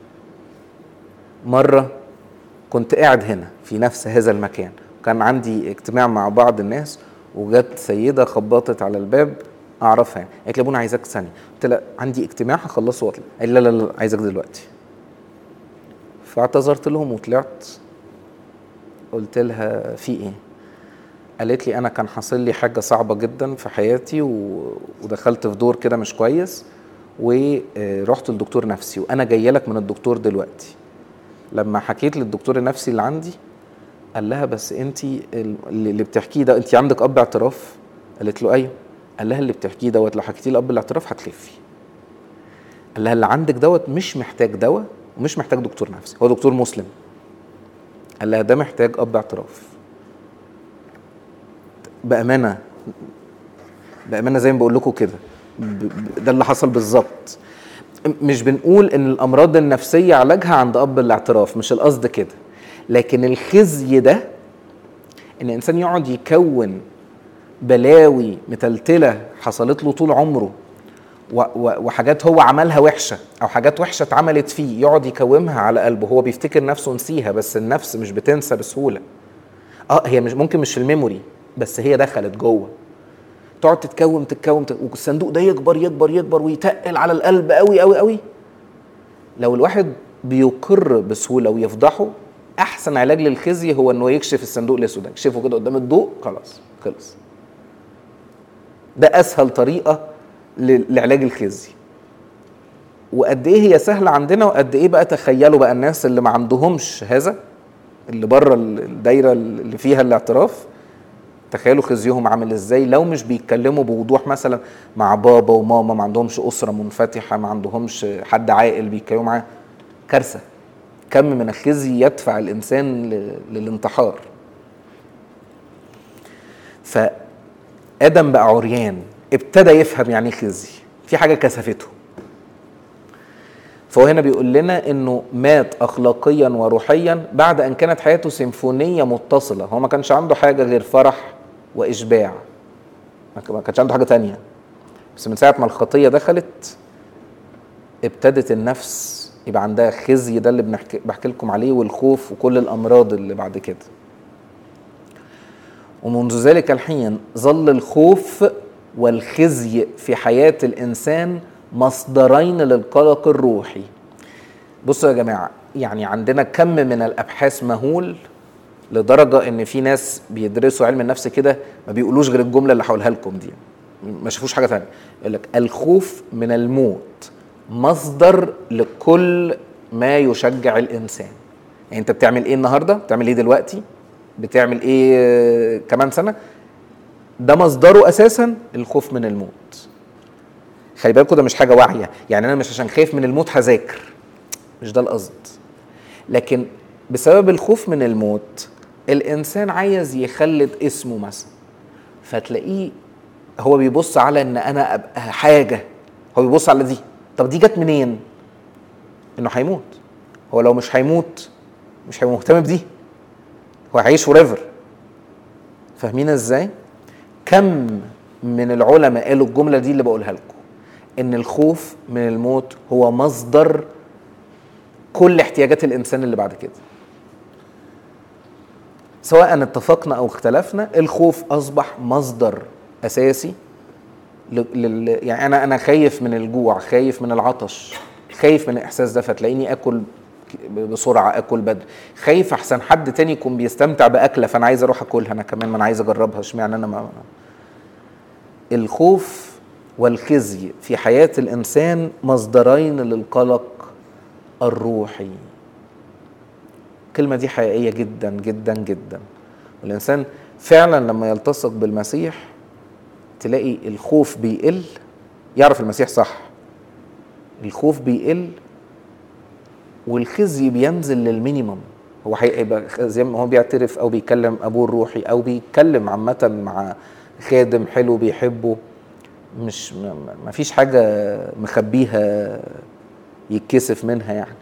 S1: مرة كنت قاعد هنا في نفس هذا المكان كان عندي اجتماع مع بعض الناس وجت سيدة خبطت على الباب أعرفها يعني قالت لي أبونا عايزاك ثانية قلت لها عندي اجتماع هخلصه واطلع قال لي لا لا لا عايزك دلوقتي فاعتذرت لهم وطلعت قلت لها في ايه قالت لي انا كان حاصل لي حاجه صعبه جدا في حياتي و... ودخلت في دور كده مش كويس ورحت لدكتور نفسي وانا جايه لك من الدكتور دلوقتي لما حكيت للدكتور النفسي اللي عندي قال لها بس انت اللي بتحكيه ده انت عندك اب اعتراف قالت له ايوه قال لها اللي بتحكيه دوت لو حكيتيه لاب الاعتراف هتخفي قال لها اللي عندك دوت مش محتاج دواء ومش محتاج دكتور نفسي هو دكتور مسلم قال لها ده محتاج اب اعتراف بامانه بامانه زي ما بقول لكم كده ب- ب- ده اللي حصل بالظبط م- مش بنقول ان الامراض النفسيه علاجها عند اب الاعتراف مش القصد كده لكن الخزي ده ان الانسان يقعد يكون بلاوي متلتله حصلت له طول عمره و- و- وحاجات هو عملها وحشه او حاجات وحشه اتعملت فيه يقعد يكومها على قلبه هو بيفتكر نفسه نسيها بس النفس مش بتنسى بسهوله اه هي مش ممكن مش في الميموري بس هي دخلت جوه تقعد تتكون تتكون تت- والصندوق ده يكبر يكبر يكبر ويتقل على القلب قوي قوي قوي لو الواحد بيقر بسهوله ويفضحه احسن علاج للخزي هو انه يكشف الصندوق الاسود ده يكشفه كده قدام الضوء خلاص خلص ده اسهل طريقه ل- لعلاج الخزي وقد ايه هي سهله عندنا وقد ايه بقى تخيلوا بقى الناس اللي ما عندهمش هذا اللي بره ال- الدايره اللي فيها الاعتراف تخيلوا خزيهم عامل ازاي لو مش بيتكلموا بوضوح مثلا مع بابا وماما ما عندهمش اسره منفتحه ما عندهمش حد عاقل بيتكلموا معاه كارثه كم من الخزي يدفع الانسان ل- للانتحار فادم بقى عريان ابتدى يفهم يعني ايه خزي في حاجه كسفته فهو هنا بيقول لنا انه مات اخلاقيا وروحيا بعد ان كانت حياته سيمفونيه متصله هو ما كانش عنده حاجه غير فرح واشباع ما ك- ما كانش عنده حاجه تانية بس من ساعه ما الخطيه دخلت ابتدت النفس يبقى عندها خزي ده اللي بنحكي بحكي لكم عليه والخوف وكل الامراض اللي بعد كده ومنذ ذلك الحين ظل الخوف والخزي في حياة الإنسان مصدرين للقلق الروحي بصوا يا جماعة يعني عندنا كم من الأبحاث مهول لدرجة إن في ناس بيدرسوا علم النفس كده ما بيقولوش غير الجملة اللي هقولها لكم دي ما شافوش حاجة تانية يقول لك الخوف من الموت مصدر لكل ما يشجع الإنسان يعني أنت بتعمل إيه النهاردة؟ بتعمل إيه دلوقتي؟ بتعمل إيه آه، كمان سنة؟ ده مصدره اساسا الخوف من الموت خلي بالكوا ده مش حاجه واعيه يعني انا مش عشان خايف من الموت هذاكر مش ده القصد لكن بسبب الخوف من الموت الانسان عايز يخلد اسمه مثلا فتلاقيه هو بيبص على ان انا ابقى حاجه هو بيبص على دي طب دي جت منين انه هيموت هو لو مش هيموت مش هيبقى مهتم بدي هو هيعيش فور فاهمين ازاي كم من العلماء قالوا الجمله دي اللي بقولها لكم ان الخوف من الموت هو مصدر كل احتياجات الانسان اللي بعد كده سواء اتفقنا او اختلفنا الخوف اصبح مصدر اساسي ل... لل... يعني انا انا خايف من الجوع خايف من العطش خايف من الاحساس ده فتلاقيني اكل بسرعه اكل بدري خايف احسن حد تاني يكون بيستمتع باكله فانا عايز اروح اكلها انا كمان ما انا عايز اجربها اشمعنى انا ما الخوف والخزي في حياه الانسان مصدرين للقلق الروحي الكلمه دي حقيقيه جدا جدا جدا والانسان فعلا لما يلتصق بالمسيح تلاقي الخوف بيقل يعرف المسيح صح الخوف بيقل والخزي بينزل للمينيمم هو هيبقى زي ما هو بيعترف او بيكلم ابوه الروحي او بيتكلم عامه مع خادم حلو بيحبه مش ما فيش حاجه مخبيها يتكسف منها يعني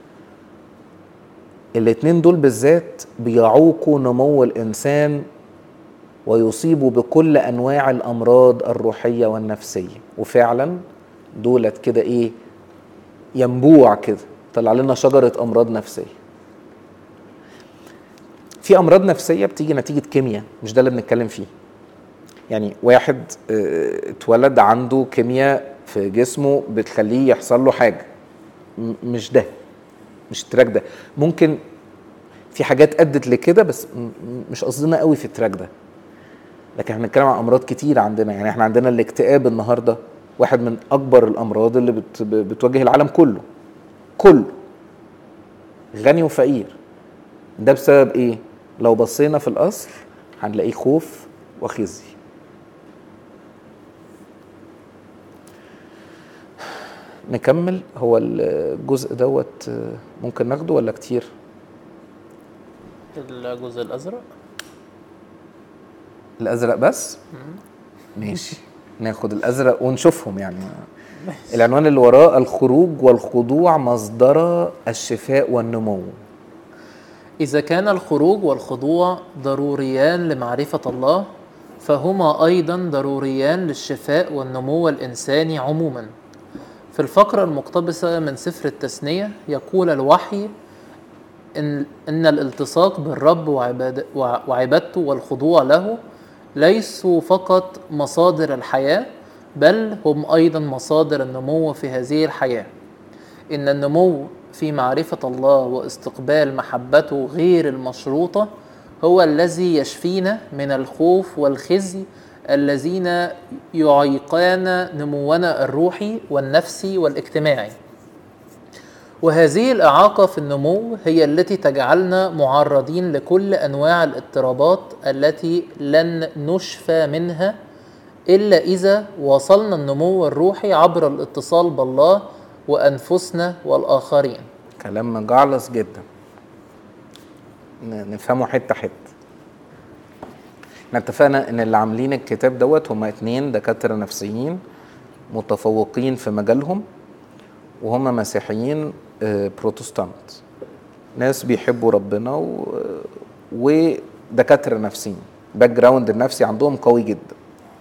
S1: الاتنين دول بالذات بيعوقوا نمو الانسان ويصيبوا بكل انواع الامراض الروحيه والنفسيه وفعلا دولت كده ايه ينبوع كده طلع لنا شجره امراض نفسيه في امراض نفسيه بتيجي نتيجه كيمياء مش ده اللي بنتكلم فيه يعني واحد اه، اتولد عنده كيمياء في جسمه بتخليه يحصل له حاجه م- مش ده مش التراك ده ممكن في حاجات ادت لكده بس م- م- مش قصدنا قوي في التراك ده لكن احنا بنتكلم عن امراض كتير عندنا يعني احنا عندنا الاكتئاب النهارده واحد من اكبر الامراض اللي بت بتواجه العالم كله كله غني وفقير ده بسبب ايه لو بصينا في الاصل هنلاقيه خوف وخزي نكمل هو الجزء دوت ممكن ناخده ولا كتير
S2: الجزء الازرق
S1: الازرق بس ماشي ناخد الازرق ونشوفهم يعني العنوان اللي وراه الخروج والخضوع مصدر الشفاء والنمو
S2: إذا كان الخروج والخضوع ضروريان لمعرفة الله فهما أيضا ضروريان للشفاء والنمو الإنساني عموما في الفقرة المقتبسة من سفر التثنية يقول الوحي إن, إن الالتصاق بالرب وعباد وع- وعبادته والخضوع له ليسوا فقط مصادر الحياة بل هم أيضا مصادر النمو في هذه الحياة إن النمو في معرفة الله واستقبال محبته غير المشروطة هو الذي يشفينا من الخوف والخزي الذين يعيقان نمونا الروحي والنفسي والاجتماعي وهذه الإعاقة في النمو هي التي تجعلنا معرضين لكل أنواع الاضطرابات التي لن نشفى منها إلا إذا واصلنا النمو الروحي عبر الاتصال بالله وأنفسنا والآخرين
S1: كلام مجعلص جدا ن- نفهمه حته حته احنا اتفقنا ان اللي عاملين الكتاب دوت هما اتنين دكاتره نفسيين متفوقين في مجالهم وهم مسيحيين آه، بروتستانت ناس بيحبوا ربنا و... ودكاتره نفسيين باك جراوند النفسي عندهم قوي جدا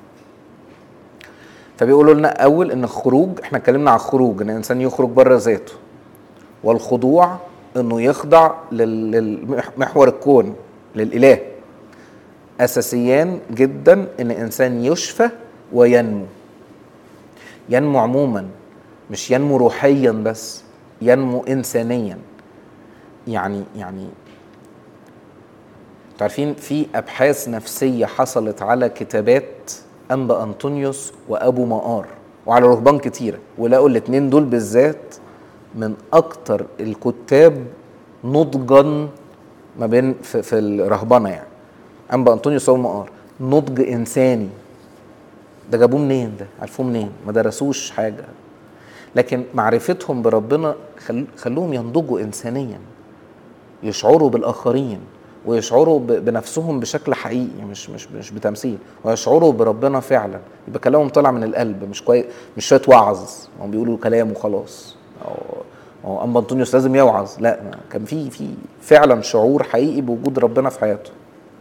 S1: فبيقولوا لنا اول ان الخروج احنا اتكلمنا على الخروج ان الانسان يخرج بره ذاته والخضوع انه يخضع لل- لمحور الكون للاله اساسيان جدا ان الانسان يشفى وينمو ينمو عموما مش ينمو روحيا بس ينمو انسانيا يعني يعني انتوا عارفين في ابحاث نفسيه حصلت على كتابات انبا انطونيوس وابو مقار وعلى رهبان كتيره ولقوا الاثنين دول بالذات من اكتر الكتاب نضجا ما بين في, في الرهبنه يعني انبا انطونيوس وابو مقار نضج انساني ده جابوه منين ده عرفوه منين ما درسوش حاجه لكن معرفتهم بربنا خل... خلوهم ينضجوا انسانيا يشعروا بالاخرين ويشعروا ب... بنفسهم بشكل حقيقي مش مش مش بتمثيل ويشعروا بربنا فعلا يبقى كلامهم طالع من القلب مش كويس مش شويه وعظ هم بيقولوا كلام وخلاص أو هو اما انطونيوس لازم يوعظ لا كان في في فعلا شعور حقيقي بوجود ربنا في حياته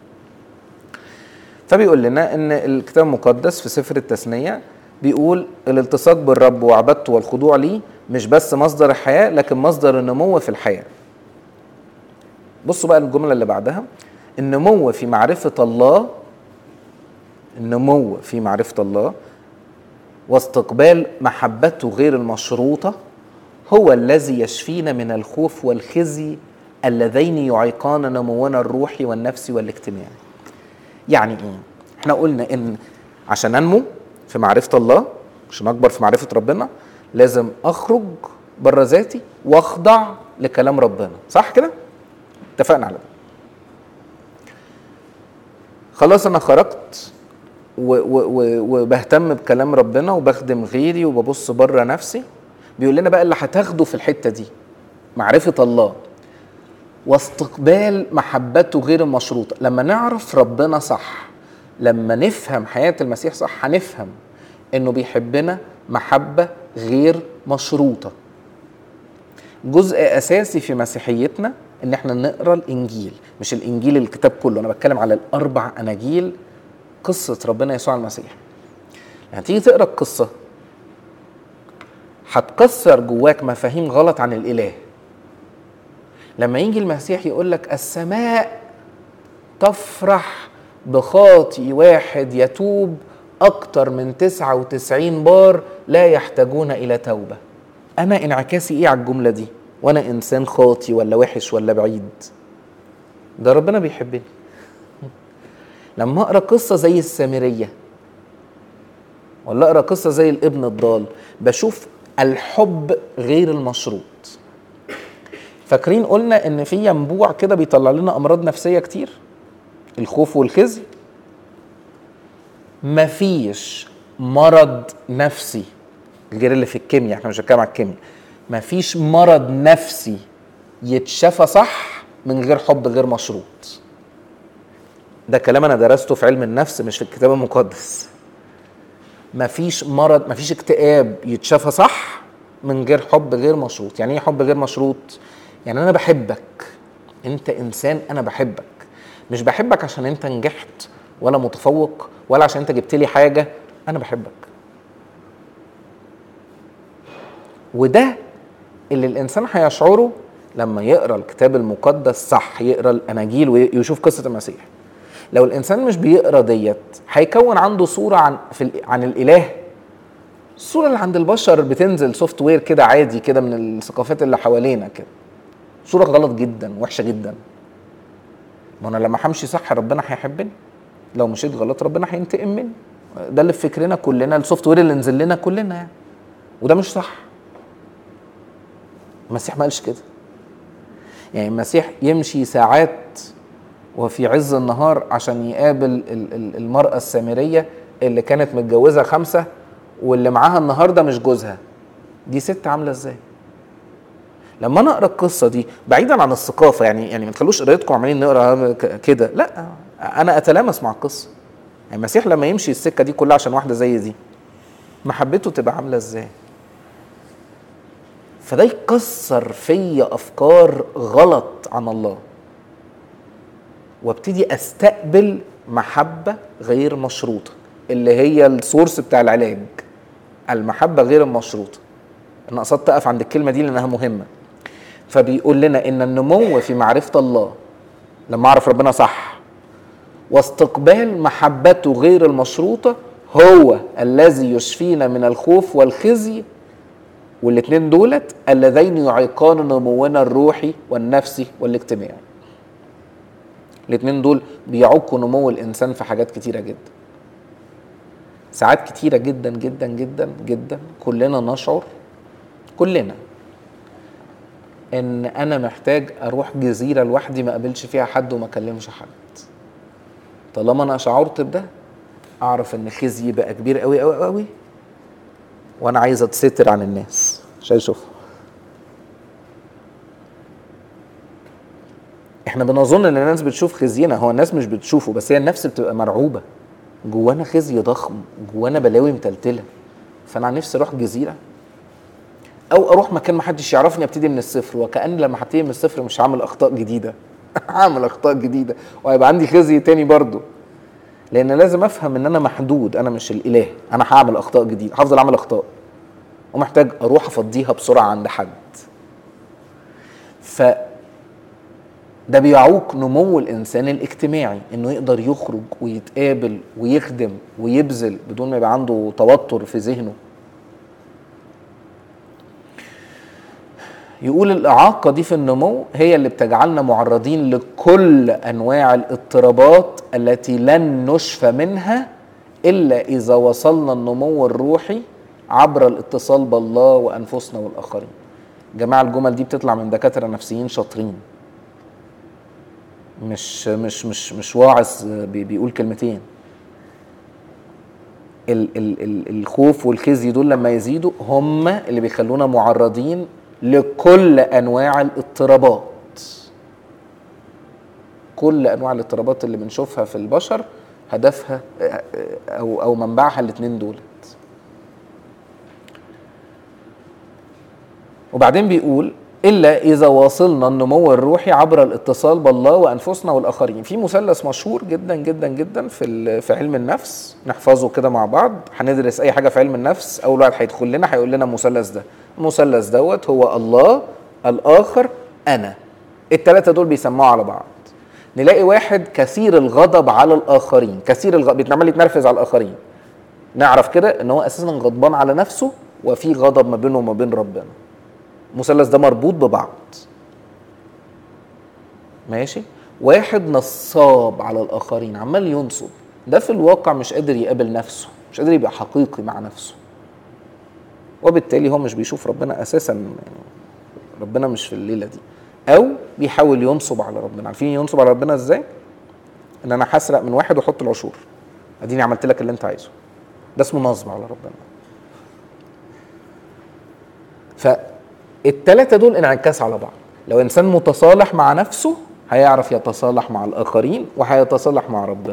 S1: فبيقول لنا ان الكتاب المقدس في سفر التثنيه بيقول الالتصاق بالرب وعبادته والخضوع ليه مش بس مصدر الحياه لكن مصدر النمو في الحياه بصوا بقى الجمله اللي بعدها النمو في معرفه الله النمو في معرفه الله واستقبال محبته غير المشروطه هو الذي يشفينا من الخوف والخزي اللذين يعيقان نمونا الروحي والنفسي والاجتماعي يعني ايه احنا قلنا ان عشان انمو في معرفه الله عشان اكبر في معرفه ربنا لازم اخرج بره ذاتي واخضع لكلام ربنا صح كده اتفقنا على ده خلاص انا خرجت و- و- و- وبهتم بكلام ربنا وبخدم غيري وببص بره نفسي بيقول لنا بقى اللي هتاخده في الحته دي معرفه الله واستقبال محبته غير المشروطه لما نعرف ربنا صح لما نفهم حياه المسيح صح هنفهم انه بيحبنا محبه غير مشروطه جزء اساسي في مسيحيتنا ان احنا نقرا الانجيل مش الانجيل الكتاب كله انا بتكلم على الاربع اناجيل قصه ربنا يسوع المسيح يعني تيجي تقرا القصه هتكسر جواك مفاهيم غلط عن الاله لما يجي المسيح يقول لك السماء تفرح بخاطي واحد يتوب أكتر من 99 بار لا يحتاجون إلى توبة أنا انعكاسي إيه على الجملة دي وأنا إنسان خاطي ولا وحش ولا بعيد ده ربنا بيحبني لما أقرأ قصة زي السامرية ولا أقرأ قصة زي الابن الضال بشوف الحب غير المشروط فاكرين قلنا ان في ينبوع كده بيطلع لنا امراض نفسيه كتير الخوف والخزي مفيش مرض نفسي غير اللي في الكيمياء احنا مش هنتكلم على الكيمياء مفيش مرض نفسي يتشافى صح من غير حب غير مشروط ده كلام انا درسته في علم النفس مش في الكتاب المقدس مفيش مرض مفيش اكتئاب يتشافى صح من غير حب غير مشروط يعني ايه حب غير مشروط يعني انا بحبك انت انسان انا بحبك مش بحبك عشان انت نجحت ولا متفوق ولا عشان انت جبت لي حاجه انا بحبك وده اللي الانسان هيشعره لما يقرا الكتاب المقدس صح يقرا الاناجيل ويشوف قصه المسيح لو الانسان مش بيقرا ديت هيكون عنده صوره عن في ال- عن الاله الصوره اللي عند البشر بتنزل سوفت وير كده عادي كده من الثقافات اللي حوالينا كده صوره غلط جدا وحشه جدا ما انا لما همشي صح ربنا هيحبني لو مشيت غلط ربنا هينتقم مني ده اللي في فكرنا كلنا السوفت وير اللي نزل لنا كلنا يعني وده مش صح المسيح ما قالش كده يعني المسيح يمشي ساعات وفي عز النهار عشان يقابل ال- ال- المرأة السامرية اللي كانت متجوزة خمسة واللي معاها النهاردة مش جوزها دي ست عاملة ازاي لما انا اقرا القصه دي بعيدا عن الثقافه يعني يعني ما تخلوش قرايتكم عمالين نقرا ك- كده لا انا اتلامس مع القصه يعني المسيح لما يمشي السكه دي كلها عشان واحده زي دي محبته تبقى عامله ازاي فده يكسر فيا افكار غلط عن الله وابتدي استقبل محبه غير مشروطه اللي هي السورس بتاع العلاج المحبه غير المشروطه انا قصدت اقف عند الكلمه دي لانها مهمه فبيقول لنا ان النمو في معرفه الله لما اعرف ربنا صح واستقبال محبته غير المشروطه هو الذي يشفينا من الخوف والخزي والاثنين دولت اللذين يعيقان نمونا الروحي والنفسي والاجتماعي الاثنين دول بيعوقوا نمو الانسان في حاجات كتيره جدا ساعات كتيره جدا جدا جدا جدا كلنا نشعر كلنا ان انا محتاج اروح جزيره لوحدي ما اقابلش فيها حد وما اكلمش حد طالما انا شعرت بده اعرف ان خزي بقى كبير قوي قوي قوي وانا عايز اتستر عن الناس مش عايز اشوفهم احنا بنظن ان الناس بتشوف خزينا هو الناس مش بتشوفه بس هي النفس بتبقى مرعوبه جوانا خزي ضخم جوانا بلاوي متلتله فانا نفسي اروح جزيره او اروح مكان ما حدش يعرفني ابتدي من الصفر وكان لما هبتدي من الصفر مش هعمل اخطاء جديده هعمل اخطاء جديده وهيبقى عندي خزي تاني برضو لان لازم افهم ان انا محدود انا مش الاله انا هعمل اخطاء جديده هفضل اعمل اخطاء ومحتاج اروح افضيها بسرعه عند حد ف ده بيعوق نمو الانسان الاجتماعي انه يقدر يخرج ويتقابل ويخدم ويبذل بدون ما يبقى عنده توتر في ذهنه يقول الإعاقة دي في النمو هي اللي بتجعلنا معرضين لكل أنواع الاضطرابات التي لن نشفى منها إلا إذا وصلنا النمو الروحي عبر الاتصال بالله وأنفسنا والآخرين جماعة الجمل دي بتطلع من دكاترة نفسيين شاطرين مش مش مش مش واعظ بي- بيقول كلمتين ال ال ال الخوف والخزي دول لما يزيدوا هم اللي بيخلونا معرضين لكل انواع الاضطرابات كل انواع الاضطرابات اللي بنشوفها في البشر هدفها او او منبعها الاثنين دولت وبعدين بيقول الا اذا واصلنا النمو الروحي عبر الاتصال بالله وانفسنا والاخرين في مثلث مشهور جدا جدا جدا في ال- في علم النفس نحفظه كده مع بعض هندرس اي حاجه في علم النفس اول واحد هيدخل لنا هيقول لنا المثلث ده المثلث دوت هو الله الاخر انا الثلاثه دول بيسمعوا على بعض نلاقي واحد كثير الغضب على الاخرين كثير الغضب بيتعمل يتنرفز على الاخرين نعرف كده ان هو اساسا غضبان على نفسه وفي غضب ما بينه وما بين ربنا المثلث ده مربوط ببعض ماشي واحد نصاب على الاخرين عمال ينصب ده في الواقع مش قادر يقابل نفسه مش قادر يبقى حقيقي مع نفسه وبالتالي هو مش بيشوف ربنا اساسا يعني ربنا مش في الليله دي او بيحاول ينصب على ربنا عارفين ينصب على ربنا ازاي ان انا هسرق من واحد واحط العشور اديني عملت لك اللي انت عايزه ده اسمه نصب على ربنا فالتلاتة دول انعكاس على بعض لو انسان متصالح مع نفسه هيعرف يتصالح مع الاخرين وهيتصالح مع ربنا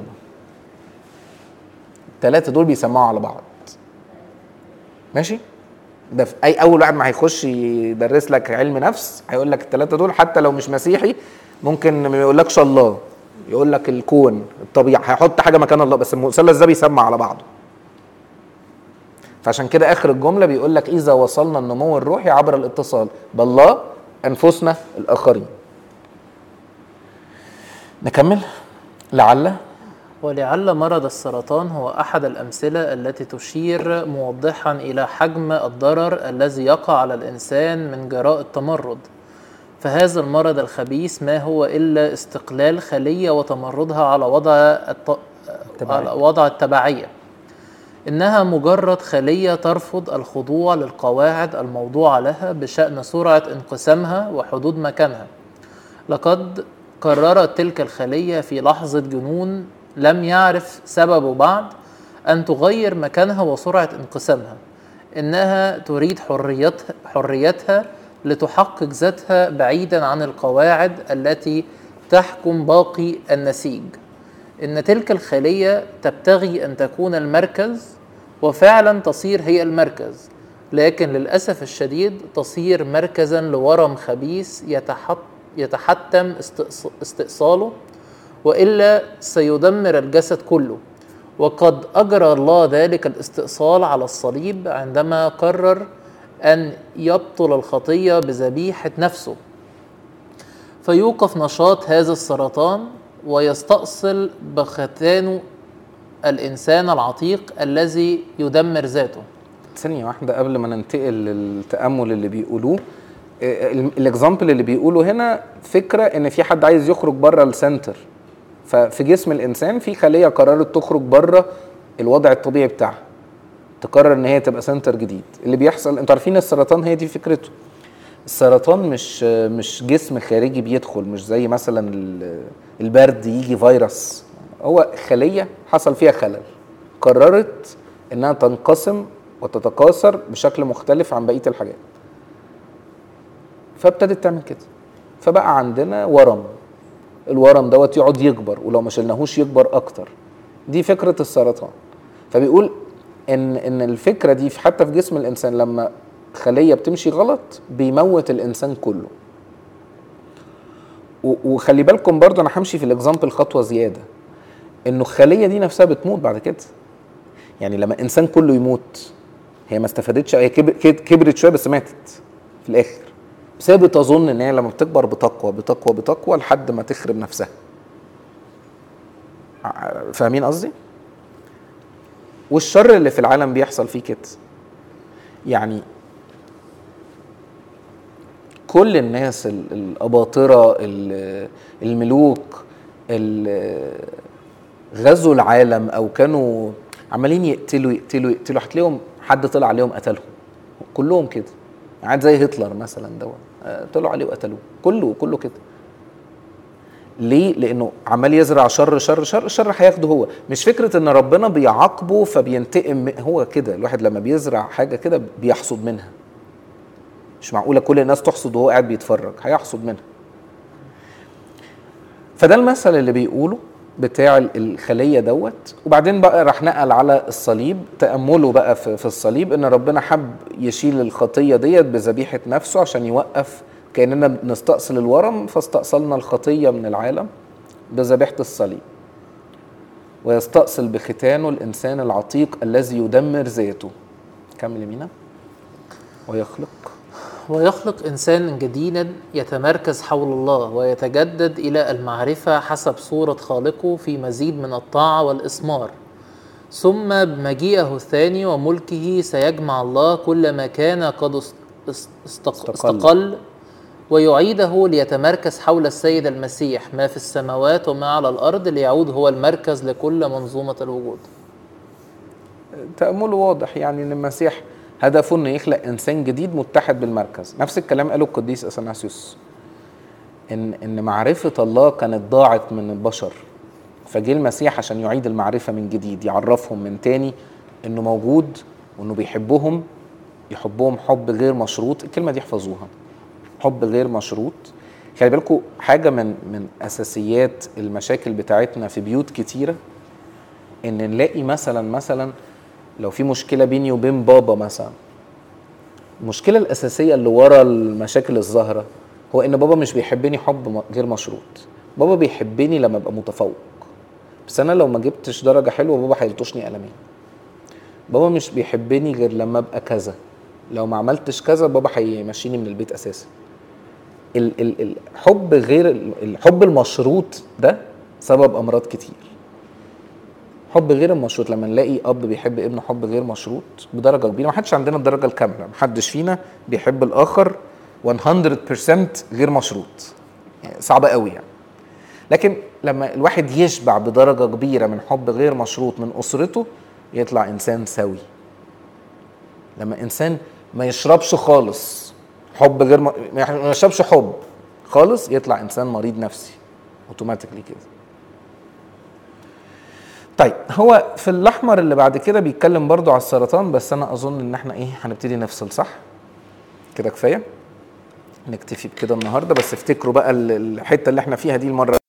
S1: التلاتة دول بيسمعوا على بعض ماشي ده في اي اول واحد ما هيخش يدرس لك علم نفس هيقول لك الثلاثه دول حتى لو مش مسيحي ممكن ما يقولكش الله يقول لك الكون الطبيعه هيحط حاجه مكان الله بس المثلث ده بيسمع على بعضه فعشان كده اخر الجمله بيقول لك اذا وصلنا النمو الروحي عبر الاتصال بالله انفسنا الاخرين نكمل لعل
S2: ولعل مرض السرطان هو أحد الأمثلة التي تشير موضحا إلى حجم الضرر الذي يقع على الإنسان من جراء التمرد فهذا المرض الخبيث ما هو إلا استقلال خلية وتمردها على وضع الت...
S1: التبعية.
S2: على وضع التبعية إنها مجرد خلية ترفض الخضوع للقواعد الموضوعة لها بشأن سرعة انقسامها وحدود مكانها لقد قررت تلك الخلية في لحظة جنون لم يعرف سببه بعد أن تغير مكانها وسرعة انقسامها إنها تريد حريتها, حريتها لتحقق ذاتها بعيدا عن القواعد التي تحكم باقي النسيج ان تلك الخليه تبتغي ان تكون المركز وفعلا تصير هي المركز لكن للاسف الشديد تصير مركزا لورم خبيث يتحط يتحتم استئص- استئصاله والا سيدمر الجسد كله وقد اجرى الله ذلك الاستئصال على الصليب عندما قرر ان يبطل الخطيه بذبيحه نفسه فيوقف نشاط هذا السرطان ويستأصل بختانه الإنسان العتيق الذي يدمر ذاته
S1: ثانية واحدة قبل ما ننتقل للتأمل اللي بيقولوه الاكزامبل اللي بيقوله هنا فكرة ان في حد عايز يخرج بره السنتر ففي جسم الانسان في خلية قررت تخرج بره الوضع الطبيعي بتاعها تقرر ان هي تبقى سنتر جديد اللي بيحصل انتوا عارفين السرطان هي دي فكرته السرطان مش مش جسم خارجي بيدخل مش زي مثلا ال- البرد يجي فيروس هو خليه حصل فيها خلل قررت انها تنقسم وتتكاثر بشكل مختلف عن بقيه الحاجات فابتدت تعمل كده فبقى عندنا ورم الورم دوت يقعد يكبر ولو ما شلناهوش يكبر اكتر دي فكره السرطان فبيقول ان ان الفكره دي في- حتى في جسم الانسان لما خليه بتمشي غلط بيموت الانسان كله و- وخلي بالكم برضه انا همشي في الاكزامبل خطوه زياده انه الخليه دي نفسها بتموت بعد كده يعني لما الانسان كله يموت هي ما استفادتش هي كبر- كد- كبرت شويه بس ماتت في الاخر بس هي بتظن ان هي لما بتكبر بتقوى بتقوى بتقوى لحد ما تخرب نفسها ع- فاهمين قصدي والشر اللي في العالم بيحصل فيه كده يعني كل الناس ال- الأباطرة ال- الملوك ال- غزوا العالم أو كانوا عمالين يقتلوا يقتلوا يقتلوا هتلاقيهم حد طلع عليهم قتلهم كلهم كده عاد زي هتلر مثلا دوت آه، طلعوا عليه وقتلوه كله كله كده ليه؟ لأنه عمال يزرع شر شر شر الشر هياخده هو مش فكرة إن ربنا بيعاقبه فبينتقم من- هو كده الواحد لما بيزرع حاجة كده بيحصد منها مش معقولة كل الناس تحصد وهو قاعد بيتفرج هيحصد منها فده المثل اللي بيقوله بتاع ال- الخلية دوت وبعدين بقى راح نقل على الصليب تأمله بقى في, في الصليب ان ربنا حب يشيل الخطية ديت بذبيحة نفسه عشان يوقف كأننا بنستأصل الورم فاستأصلنا الخطية من العالم بذبيحة الصليب ويستأصل بختانه الإنسان العتيق الذي يدمر ذاته كمل يمينا ويخلق
S2: ويخلق إنسانا جديدا يتمركز حول الله ويتجدد إلى المعرفة حسب صورة خالقه في مزيد من الطاعة والإثمار ثم بمجيئه الثاني وملكه سيجمع الله كل ما كان قد است- است- استق-
S1: استقل.
S2: استقل ويعيده ليتمركز حول السيد المسيح ما في السماوات وما على الأرض ليعود هو المركز لكل منظومة الوجود
S1: تأمله واضح يعني ان المسيح هدفه انه يخلق انسان جديد متحد بالمركز نفس الكلام قاله القديس اثناسيوس ان ان معرفه الله كانت ضاعت من البشر فجه المسيح عشان يعيد المعرفه من جديد يعرفهم من تاني انه موجود وانه بيحبهم يحبهم حب غير مشروط الكلمه دي احفظوها حب غير مشروط خلي بالكم حاجه من من اساسيات المشاكل بتاعتنا في بيوت كتيره ان نلاقي مثلا مثلا لو في مشكله بيني وبين بابا مثلا المشكله الاساسيه اللي ورا المشاكل الظاهره هو ان بابا مش بيحبني حب م- غير مشروط بابا بيحبني لما ابقى متفوق بس انا لو ما جبتش درجه حلوه بابا هيلطشني قلمين بابا مش بيحبني غير لما ابقى كذا لو ما عملتش كذا بابا هيمشيني من البيت اساسا ال- ال- الحب غير ال- الحب المشروط ده سبب امراض كتير حب غير المشروط لما نلاقي اب بيحب ابنه حب غير مشروط بدرجه كبيره ما حدش عندنا الدرجه الكامله ما حدش فينا بيحب الاخر 100% غير مشروط يعني صعبه قوي يعني لكن لما الواحد يشبع بدرجه كبيره من حب غير مشروط من اسرته يطلع انسان سوي لما انسان ما يشربش خالص حب غير م... ما يشربش حب خالص يطلع انسان مريض نفسي اوتوماتيكلي كده طيب هو في الاحمر اللي بعد كده بيتكلم برضو على السرطان بس انا اظن ان احنا ايه هنبتدي نفصل صح كده كفايه نكتفي بكده النهارده بس افتكروا بقى ال- الحته اللي احنا فيها دي المره